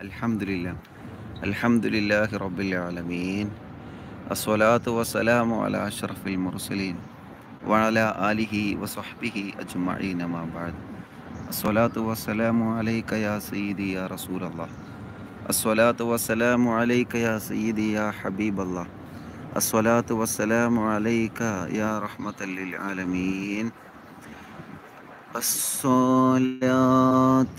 الحمد لله الحمد لله رب العالمين الصلاة والسلام على أشرف المرسلين وعلى آله وصحبه أجمعين ما بعد الصلاة والسلام عليك يا سيدي يا رسول الله الصلاة والسلام عليك يا سيدي يا حبيب الله الصلاة والسلام عليك يا رحمة للعالمين الصلاة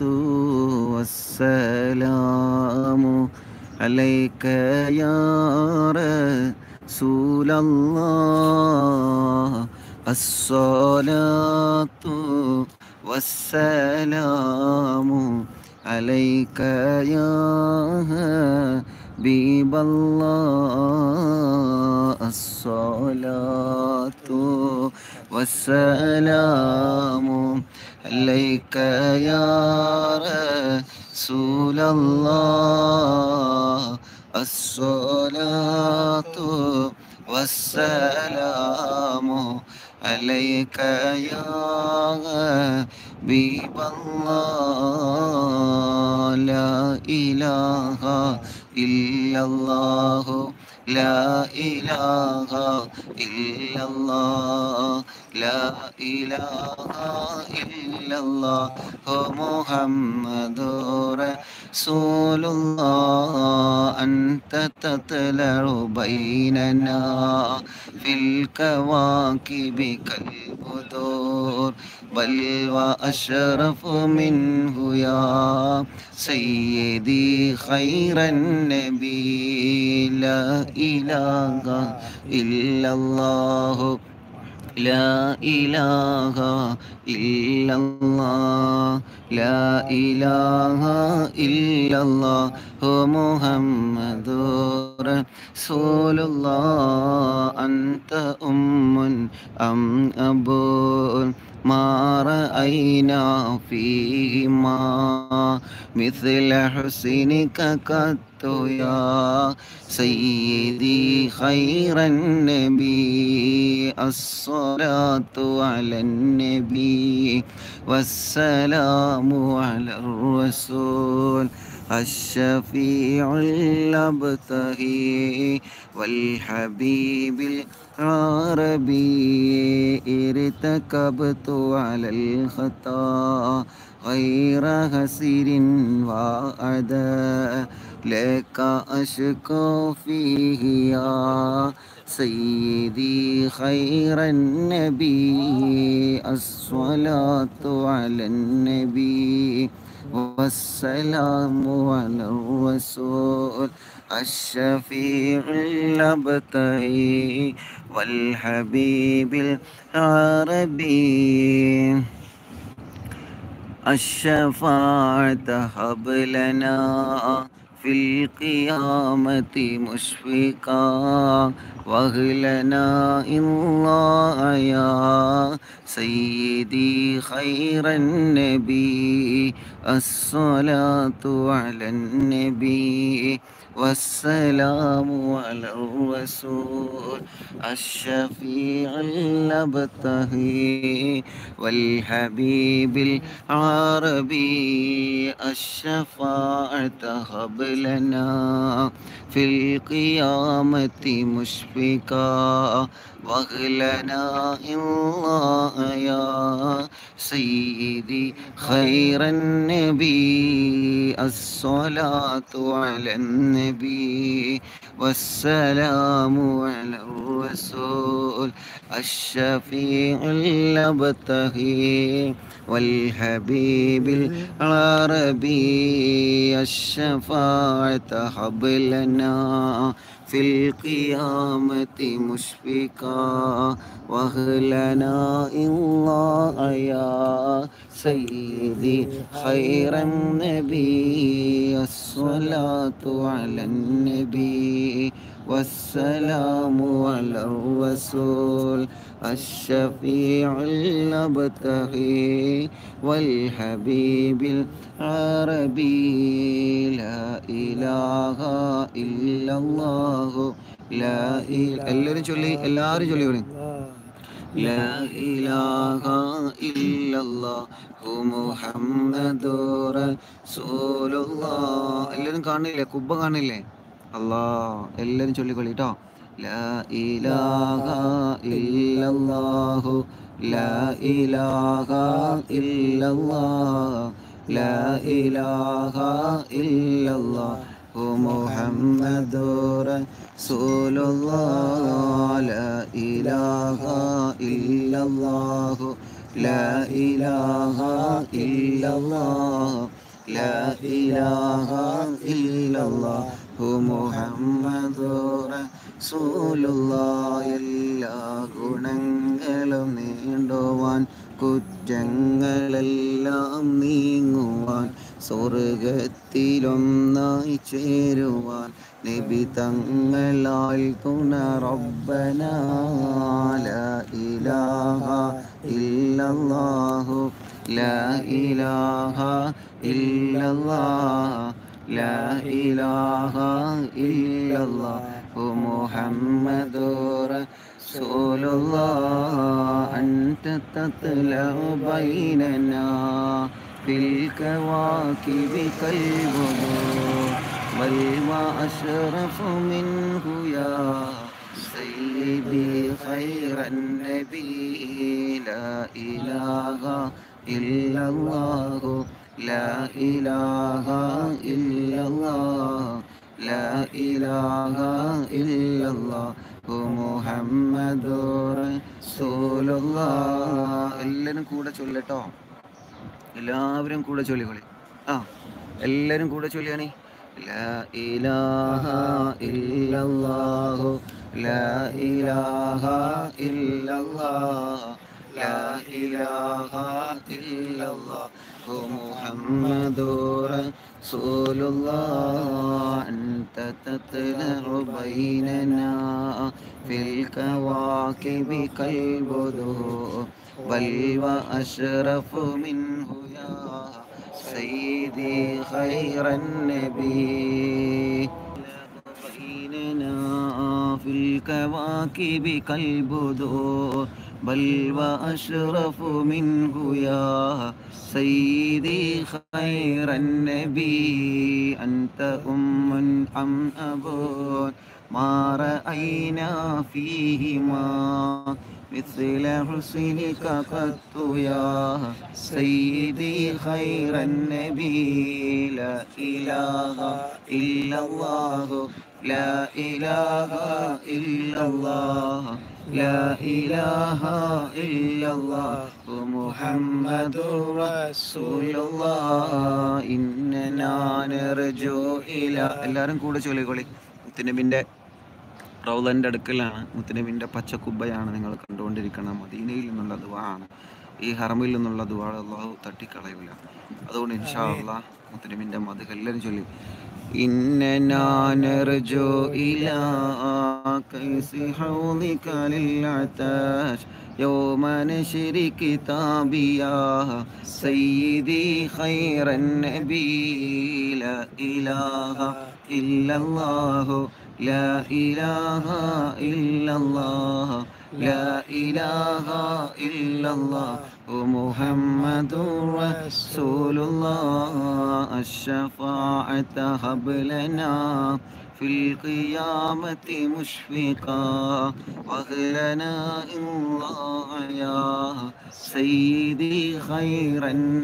والسلام عليك يا رسول الله الصلاة والسلام عليك يا حبيب الله الصلاة والسلام عليك يا رسول الله الصلاة والسلام عليك يا حبيب الله لا إله إلا الله لا إله إلا الله لا إله إلا الله محمد رسول الله أنت تطلع بيننا في الكواكب كالبدور بل وأشرف منه يا سيدي خير النبي لا إله إلا الله لا إله إلا الله لا إله إلا الله محمد رسول الله أنت أم أم أبو ما رأينا فيهما مثل حسنك قط يا سيدي خير النبي الصلاة على النبي والسلام على الرسول الشفيع الأبتهي والحبيب العربي ارتكبت على الخطا غير هسير وعدا لك أشكو فيه يا سيدي خير النبي الصلاة على النبي والسلام على الرسول الشفيع الأبتهي والحبيب العربي الشفاعة هب لنا في القيامة مشفقا واغلنا الله يا سيدي خير النبي الصلاة على النبي والسلام على الرسول الشفيع الأبتهي والحبيب العربي الشفاعة هب لنا في القيامة مشفقا واغلنا الله يا سيدي خير النبي الصلاة على النبي والسلام على الرسول الشفيع الأبتهي والحبيب العربي الشفاعة هب لنا في القيامة مشفقا واغلنا الله يا سيدي خير النبي الصلاة على النبي والسلام على الرسول الشفيع الأبتهي والحبيب العربي لا إله إلا الله لا إله എല്ലാവരും ചൊല്ലി എല്ലാവരും ചൊല്ലി പറയും لا إله إلا الله മുഹമ്മദ് റസൂലുള്ള എല്ലാവരും കാണില്ലേ കുബ്ബ കാണില്ലേ അല്ലാ എല്ലാവരും ചൊല്ലിക്കൊള്ളി കേട്ടോ ലാ ഇലാഹ ഇല്ലല്ലാഹു ലാ ഇലാഹ ഇല്ലല്ലാഹ് ലാ ഇലാഹ ഇല്ലല്ലാഹു മുഹമ്മദ് റസൂലുള്ള ലാ ഇലാഹ ഇല്ലല്ലാഹു لا إله إلا الله لا إله إلا الله മുഹമ്മദ് റസൂലുള്ള എല്ലാ ഗുണങ്ങളും നീണ്ടുവാൻ കുറ്റങ്ങളെല്ലാം നീങ്ങുവാൻ സ്വർഗത്തിലൊന്നായി ചേരുവാൻ നബി തങ്ങളാൽ തുണ റബ്ബന ലാ ഇലാഹ ഇല്ലല്ലാഹു ലാ ഇലാഹ ഇല്ലല്ലാഹ് ലാ ഇലാഹ ഇല്ലല്ലാഹു മുഹമ്മദുർ റസൂലുള്ളാഹ് അൻത തത്ലഉ ബൈനനാ في الكواكب كالبدور بل وأشرف منه يا سيدي خير النبي لا إله إلا الله لا إله إلا الله لا إله إلا الله മുഹമ്മദ് റസൂലുള്ള എല്ലാവരും കൂടെ ചൊല്ലട്ടോ എല്ലാവരും കൂടെ ചൊല്ലിക്കൊള്ളി ആ എല്ലാവരും കൂടെ ചൊല്ലിയാണേ ലാ ഇലാഹ ഇല്ലല്ലാഹു ലാ ഇലാഹ ഇല്ലല്ലാഹ് ലാ ഇലാഹ ഇല്ലല്ലാഹു മുഹമ്മദുർ റസൂലുള്ളാഹ് അൻത തത്ലഉ ബൈനനാ ഫിൽ കവാകിബി കൽബുദൂർ بل وأشرف منه يا سيدي خير النبي بيننا في الكواكب كالبدور بل وأشرف منه يا سيدي خير النبي أنت أم أم أبو ما رأينا فيهما مثل حسنك قط يا سيدي خير النبي لا إله إلا الله لا إله إلا الله لا إله إلا الله محمد رسول الله إننا نرجو إلى എല്ലാവരും കൂടെ ചൊല്ലിക്കോളി മുത്തുനബിൻ്റെ റൗലൻ്റെ അടുക്കലാണ് മുത്തനബിൻ്റെ പച്ചക്കുബ്ബയാണ് നിങ്ങൾ കണ്ടുകൊണ്ടിരിക്കണം മദീനയിൽ നിന്നുള്ള ദുവാണ് ഈ ഹറമിൽ നിന്നുള്ള ദുവാ അള്ളാഹു തട്ടിക്കളയൂല അതുകൊണ്ട് ഇൻഷാ അള്ളാഹ് മുത്തനബിൻ്റെ മത് എല്ലാവരും ചൊല്ലി إننا نرجو إلى كيس حوضك للعتاش يوم نشر كتابي يا سيدي خير النبي لا إله إلا الله لا إله إلا الله لا إله إلا الله محمد رسول الله الشفاعة هب لنا في القيامة مشفقا واغلنا الله يا سيدي خير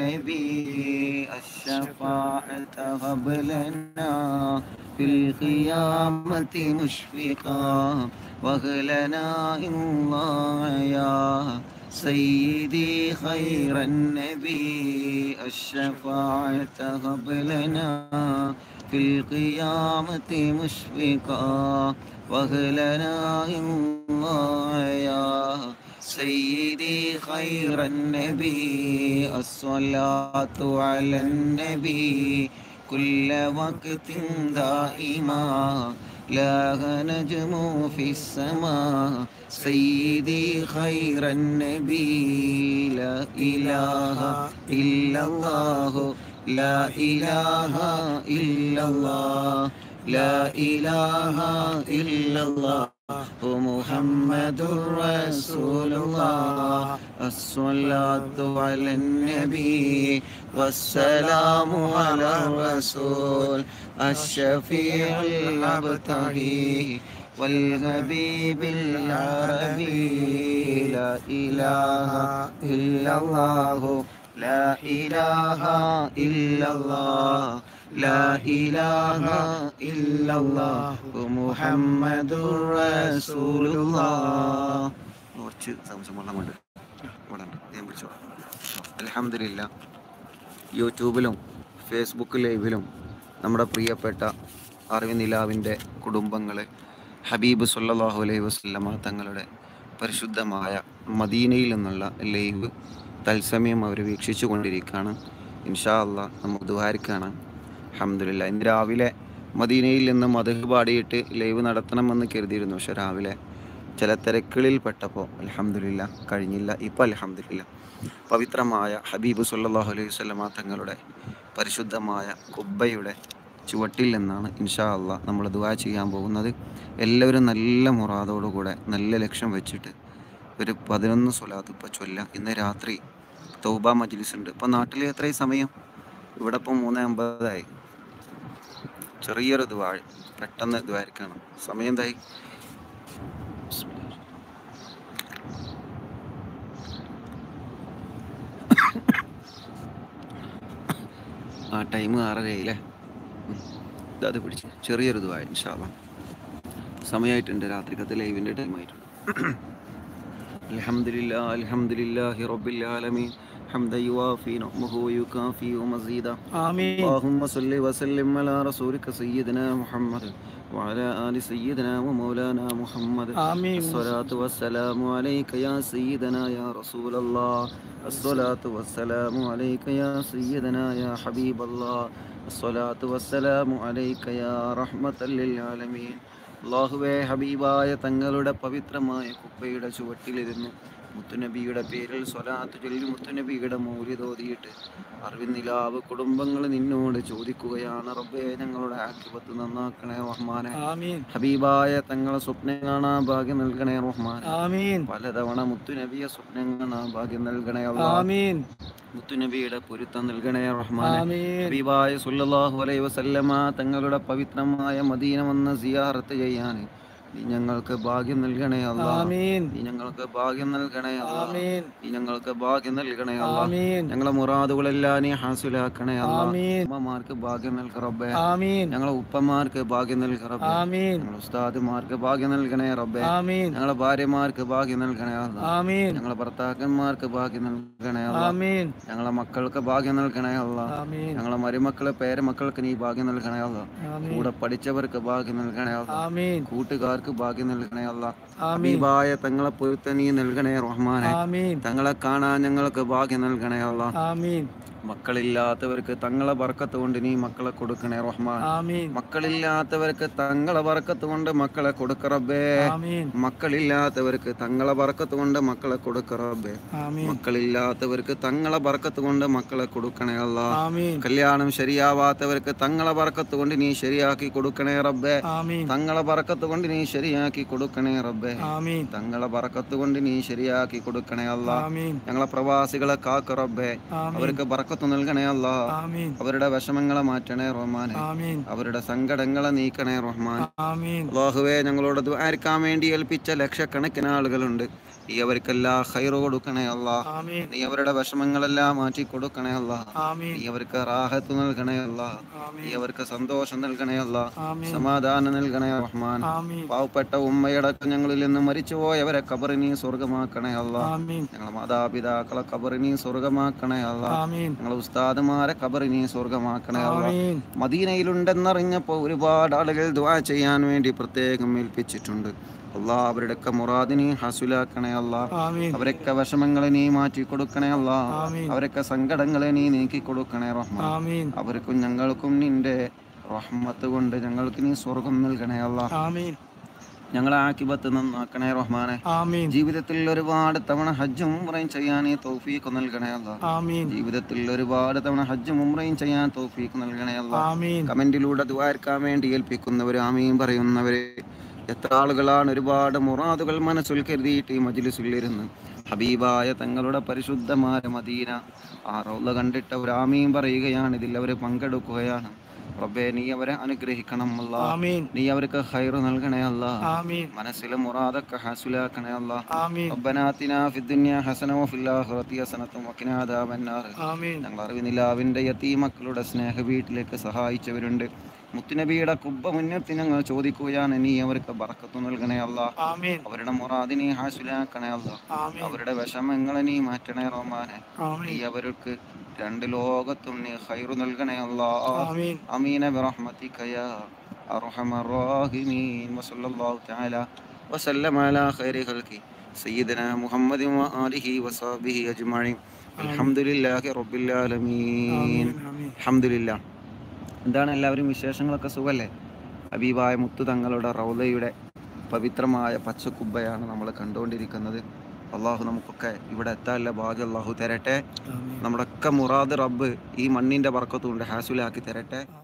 النبي الشفاعة هب لنا في القيامة مشفقا واغلنا الله يا سيدي خير النبي الشفاعة هب لنا في القيامة مشفقا واغلنا الله يا سيدي خير النبي الصلاة على النبي كل وقت دائما لا نجم في السماء سيدي خير النبي لا إله إلا الله لا إله إلا الله لا إله إلا الله محمد رسول الله الصلاة على النبي والسلام على الرسول الشفيع الأبتغي والحبيب العربي لا إله إلا الله لا إله إلا الله لا إله إلا الله محمد رسول الله കുറച്ച് സംശയം വെള്ളം കൊണ്ട് ഇവിടെ ഉണ്ട്. ഞാൻ പിടിച്ചോളാം അലഹമില്ല യൂട്യൂബിലും ഫേസ്ബുക്ക് ലൈവിലും നമ്മുടെ പ്രിയപ്പെട്ട അറിവ് നിലാവിൻ്റെ കുടുംബങ്ങൾ ഹബീബ് സല്ലല്ലാഹു അലൈഹി വസല്ലമ തങ്ങളുടെ പരിശുദ്ധമായ മദീനയിൽ നിന്നുള്ള ലൈവ് തത്സമയം അവർ വീക്ഷിച്ചു കൊണ്ടിരിക്കുകയാണ് ഇൻഷാ അള്ളാ നമുക്ക് ദ്വാരിക്കാണ് അഹമ്മദില്ല ഇന്ന് രാവിലെ മദീനയിൽ നിന്ന് മധു പാടിയിട്ട് ലൈവ് നടത്തണമെന്ന് കരുതിയിരുന്നു പക്ഷെ രാവിലെ ചില തിരക്കുകളിൽ പെട്ടപ്പോൾ അലഹമില്ല കഴിഞ്ഞില്ല ഇപ്പം അലഹമില്ല പവിത്രമായ ഹബീബ് സല്ലല്ലാഹു അലൈഹി വസല്ലമ തങ്ങളുടെ പരിശുദ്ധമായ കുബ്ബയുടെ ചുവട്ടിൽ നിന്നാണ് ഇൻഷാ അള്ളാ നമ്മൾ ദുആ ചെയ്യാൻ പോകുന്നത് എല്ലാവരും നല്ല മുറാദോടുകൂടെ നല്ല ലക്ഷ്യം വെച്ചിട്ട് ഒരു പതിനൊന്ന് സ്വലാത്ത് ഇപ്പോൾ ചൊല്ലാം ഇന്ന് രാത്രി തൗബ മജ്ലിസ് ഉണ്ട് ഇപ്പോൾ നാട്ടിൽ എത്രയും സമയം ഇവിടെ ഇപ്പോൾ മൂന്ന് അമ്പതായി ചെറിയൊരു ദുആ പെട്ടെന്ന് ദ്വാരിക്കണം സമയം എന്തായി ആ ടൈം ആറരയില്ലേ ഉം. ദാ അത് പിടിച്ച് ചെറിയൊരു ദുആ ഇൻഷാല്ലാ സമയമായിട്ടുണ്ട് രാത്രിക്കത്തെ ലൈവിൻ്റെ ടൈം ആയിട്ടുണ്ട് الحمد لله الحمد لله رب العالمين حمدا يوافي نعمه ويكافي ومزيدا آمين اللهم صل وسلم على رسولك سيدنا محمد وعلى آل سيدنا ومولانا محمد آمين الصلاة والسلام عليك يا سيدنا يا رسول الله الصلاة والسلام عليك يا سيدنا يا حبيب الله الصلاة والسلام عليك يا رحمة للعالمين അള്ളാഹുവേ ഹബീബായ തങ്ങളുടെ പവിത്രമായ കുപ്പയുടെ ചുവട്ടിലിരുന്ന് മുത്തുനബിയുടെ പേരിൽ സ്വലാത്ത് ചൊല്ലി മുത്തുനബിയുടെ മൂല്യ തോതിയിട്ട് അറിവിന്നിലാവ് കുടുംബങ്ങൾ നിന്നോട് ചോദിക്കുകയാണ് റബ്ബേ ഞങ്ങളുടെ ആക്കിപത്ത് നന്നാക്കണേ റഹ്മാനെ آمين ഹബീബായ തങ്ങളെ സ്വപ്നം കാണാൻ ഭാഗ്യം നൽകണേ റഹ്മാൻ آمين പലതവണ മുത്തുനബിയെ സ്വപ്നം കാണാൻ ഭാഗ്യം നൽകണേ അല്ലാ آمين മുത്തുനബിയുടെ പൊരുത്തം നൽകണേ റഹ്മാനെ آمين ഹബീബായ സുല്ലല്ലാഹു അലൈഹി വസല്ലമ തങ്ങളുടെ പവിത്രമായ മദീന വന്ന് സിയാറത്ത് ചെയ്യാൻ നീ ഞങ്ങൾക്ക് ഭാഗ്യം നൽകണേ അല്ലാ آمين നീ ഞങ്ങൾക്ക് ഭാഗ്യം നൽകണേ അല്ലാ آمين നീ ഞങ്ങൾക്ക് ഭാഗ്യം നൽകണേ അല്ലാ آمين ഞങ്ങളെ മുറാദുകളെല്ലാം നീ ഹാസുലാക്കണേ അല്ലാ آمين ഉമ്മമാർക്ക് ഭാഗ്യം നൽക റബ്ബേ آمين ഞങ്ങളെ ഉപ്പമാർക്ക് ഭാഗ്യം നൽക റബ്ബേ آمين ഞങ്ങളെ ഉസ്താദുമാർക്ക് ഭാഗ്യം നൽകണേ റബ്ബേ آمين ഞങ്ങളെ ഭാര്യമാർക്ക് ഭാഗ്യം നൽകണേ അല്ലാ آمين ഞങ്ങളെ ഭർത്താക്കന്മാർക്ക് ഭാഗ്യം നൽകണേ അല്ലാ آمين ഞങ്ങളെ മക്കൾക്ക് ഭാഗ്യം നൽകണേ അല്ലാ آمين ഞങ്ങളെ മരുമക്കള് പേരമക്കൾക്ക് നീ ഭാഗ്യം നൽകണേ അല്ലാ آمين കൂടെ പഠിച്ചവർക്ക് ഭാഗ്യം നൽകണേ അല്ലാ آمين കൂട്ടുകാർക്ക് ഭാഗ്യം നൽകണേ അല്ലാ آمين ഹബീബായ തങ്ങളെ പൊരുത്ത നീ നൽകണേ റഹ്മാനെ آمين തങ്ങളെ കാണാൻ ഞങ്ങൾക്ക് ഭാഗ്യം നൽകണേ അല്ലാ آمين മക്കളില്ലാത്തവർക്ക് തങ്ങളെ ബർക്കത്ത് കൊണ്ട് നീ മക്കളെ കൊടുക്കണേ റഹ്മാൻ آمين മക്കളില്ലാത്തവർക്ക് തങ്ങളെ ബർക്കത്ത് കൊണ്ട് മക്കളെ കൊടുക്ക റബ്ബേ آمين മക്കളില്ലാത്തവർക്ക് തങ്ങളെ ബർക്കത്ത് കൊണ്ട് മക്കളെ കൊടുക്ക റബ്ബേ آمين മക്കളില്ലാത്തവർക്ക് തങ്ങളെ ബർക്കത്ത് കൊണ്ട് മക്കളെ കൊടുക്കണേ അല്ലാ آمين കല്യാണം ശരിയാവാത്തവർക്ക് തങ്ങളെ ബർക്കത്ത് കൊണ്ട് നീ ശരിയാക്കി കൊടുക്കണേ റബ്ബേ آمين തങ്ങളെ ബർക്കത്ത് കൊണ്ട് നീ ശരിയാക്കി കൊടുക്കണേ റബ്ബേ آمين തങ്ങളെ ബർക്കത്ത് കൊണ്ട് നീ ശരിയാക്കി കൊടുക്കണേ അല്ലാ آمين ഞങ്ങളെ പ്രവാസികളെ കാക്ക റബ്ബേ آمين അവർക്ക് ബർക്കത്ത് നൽകണേ അല്ലാ آمين അവരുടെ വിഷമങ്ങളെ മാറ്റണേ റഹ്മാനെ آمين അവരുടെ സങ്കടങ്ങളെ നീക്കണേ റഹ്മാൻ آمين അള്ളാഹുവേ ഞങ്ങളോട് ദ്വാരിക്കാൻ വേണ്ടി ഏൽപ്പിച്ച ലക്ഷക്കണക്കിന് ആളുകളുണ്ട് നീ അവർക്കെല്ലാം ഹൈറ് കൊടുക്കണേ അല്ലാ آمين നീ അവരുടെ വിഷമങ്ങളെല്ലാം മാറ്റി കൊടുക്കണേ അല്ലാ آمين നീ അവർക്ക് റാഹത്ത് നൽകണേ അല്ലാ നീ آمين അവർക്ക് സന്തോഷം നൽകണേ അല്ലാ آمين സമാധാനം നൽകണേ റഹ്മാൻ آمين പാവപ്പെട്ട ഉമ്മയടക്കം ഞങ്ങളിൽ നിന്ന് മരിച്ചുപോയവരെ കബറി നീ സ്വർഗമാക്കണേ അല്ലാ آمീൻ ഞങ്ങളെ മാതാപിതാക്കളെ കബറി നീ സ്വർഗമാക്കണേ അല്ലാ ആമീൻ ഞങ്ങളെ ഉസ്താദുമാരെ കബറി നീ സ്വർഗമാക്കണേ അല്ലാ ആമീൻ മദീനയിലുണ്ടെന്നറിഞ്ഞപ്പോൾ ഒരുപാട് ആളുകൾ ദുആ ചെയ്യാൻ വേണ്ടി പ്രത്യേകം ഏൽപ്പിച്ചിട്ടുണ്ട് അല്ലാ അവരുടെയൊക്കെ മുറാദിനെ ഹസുലാക്കണേ അല്ലാ ആമീൻ അവരൊക്കെ വിഷമങ്ങളെ നീ മാറ്റി കൊടുക്കണേ അല്ലാ ആമീൻ അവരൊക്കെ സങ്കടങ്ങളെ നീ നീക്കി കൊടുക്കണേ റഹ്മാൻ ആമീൻ അവർക്കും ഞങ്ങൾക്കും നിന്റെ റഹ്മത്ത് കൊണ്ട് ഞങ്ങൾക്ക് നീ സ്വർഗം നൽകണേ അല്ലാ ആമീൻ ഞങ്ങളെ ആക്കിബത്ത് നന്നാക്കണേ റഹ്മാനെ ആമീൻ ജീവിതത്തിൽ ഒരുപാട് തവണ ഹജ്ജും ഉംറയും ചെയ്യാൻ നീ തൗഫീഖ് നൽകണേ അല്ലാ ആമീൻ ജീവിതത്തിൽ ഒരുപാട് തവണ ഹജ്ജും ഉംറയും ചെയ്യാൻ തൗഫീഖ് നൽകണേ അല്ലാ ആമീൻ കമന്റിലൂടെ ദ്വാരക്കാൻ വേണ്ടി ഏൽപ്പിക്കുന്നവർ ആമീൻ പറയുന്നവര് എത്ര ആളുകളാണ് ഒരുപാട് മുറാദുകൾ മനസ്സിൽ കരുതിയിട്ട് ഈ മജിലിസിൽ ഇരുന്ന് ഹബീബായ തങ്ങളുടെ പരിശുദ്ധമായ മദീന ആ റൗള കണ്ടിട്ട് അവർ ആമീൻ പറയുകയാണ് ഇതിൽ അവർ പങ്കെടുക്കുകയാണ് റബ്ബേ നീ അവരെ അനുഗ്രഹിക്കണം അല്ല ആമീൻ നീ അവർക്ക് ഹൈറ് നൽകണേ അല്ല ആമീൻ മനസ്സിലെ മുറാദൊക്കെ ഹാസുലാക്കണേ അല്ല ആമീൻ ربنا آتنا في الدنيا حسنة وفي الآخرة حسنة وقنا عذاب النار ആമീൻ ഞങ്ങൾ അറിവിനിലാവിൻ്റെ യതീ മക്കളുടെ സ്നേഹ വീട്ടിലേക്ക് സഹായിച്ചവരുണ്ട് മുത്തുനബിയുടെ കുബ്ബ മുന്നത്തിൽ ഞങ്ങൾ ചോദിക്കുകയാണ് നീ അവർക്ക് ബറക്കത്ത് നൽകണേ അല്ല ആമീൻ അവരുടെ മുറാദിനെ ഹാസുലാക്കണേ അല്ല ആമീൻ അവരുടെ വിഷമങ്ങളെ നീ മാറ്റണേ റഹ്മാനെ നീ ആമീൻ അവർക്ക് രണ്ട് ലോകത്തും നീ ഹൈറു നൽകണേ അല്ലാ ആമീൻ أمين برحمتك يا أرحم الراحمين وصلى الله تعالى وسلم على خير خلقه سيدنا محمد وآله وصحبه أجمعين الحمد لله رب العالمين ആമീൻ ആമീൻ الحمد لله എന്താണ് എല്ലാവരും വിശേഷങ്ങളൊക്കെ സുഖല്ലേ ഹബീബായ മുത്തു തങ്ങളുടെ റൗലയുടെ പവിത്രമായ പച്ചക്കുബ്ബയാണ് നമ്മൾ കണ്ടുകൊണ്ടിരിക്കുന്നത് അള്ളാഹു നമുക്കൊക്കെ ഇവിടെ എത്താനുള്ള ഭാഗ്യം അള്ളാഹു തരട്ടെ ആമീൻ നമ്മുടെ ഒക്കെ മുറാദ് റബ്ബ് ഈ മണ്ണിന്റെ ബർക്കത്തുകൊണ്ട് ഹാസുലാക്കി തരട്ടെ